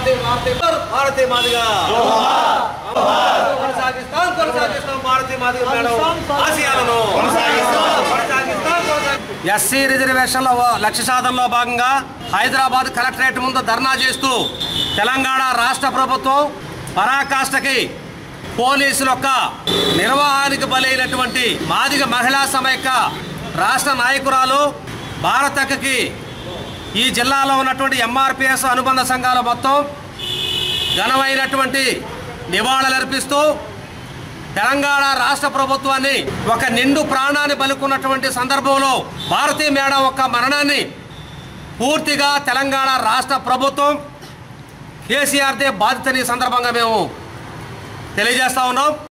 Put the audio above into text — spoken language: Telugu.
భారతీయ భారతీయ భారతీయ మాదిగా కొనసాగిస్తాం కొనసాగిస్తాం భారతీయ మాదిగ మేడం ఆశయాలను కొనసాగిస్తాం కొనసాగిస్తాం ఎస్సీ రిజర్వేషన్ల లక్ష్య సాధనలో భాగంగా హైదరాబాద్ కలెక్టరేట్ ముందు ధర్నా చేస్తూ తెలంగాణ రాష్ట్ర ప్రభుత్వం పరాకాష్ఠకి పోలీసుల యొక్క నిర్వహణకి బలైనటువంటి మాదిగ మహిళా సమైక్య రాష్ట్ర నాయకురాలు భారతకి ఈ జిల్లాలో ఉన్నటువంటి ఎంఆర్పిఎస్ అనుబంధ సంఘాల మొత్తం ఘనమైనటువంటి నివాళులర్పిస్తూ తెలంగాణ రాష్ట్ర ప్రభుత్వాన్ని ఒక నిండు ప్రాణాన్ని బలుకున్నటువంటి సందర్భంలో భారతీ మేడం యొక్క మరణాన్ని పూర్తిగా తెలంగాణ రాష్ట్ర ప్రభుత్వం కేసీఆర్దే బాధితని సందర్భంగా మేము తెలియజేస్తా ఉన్నాం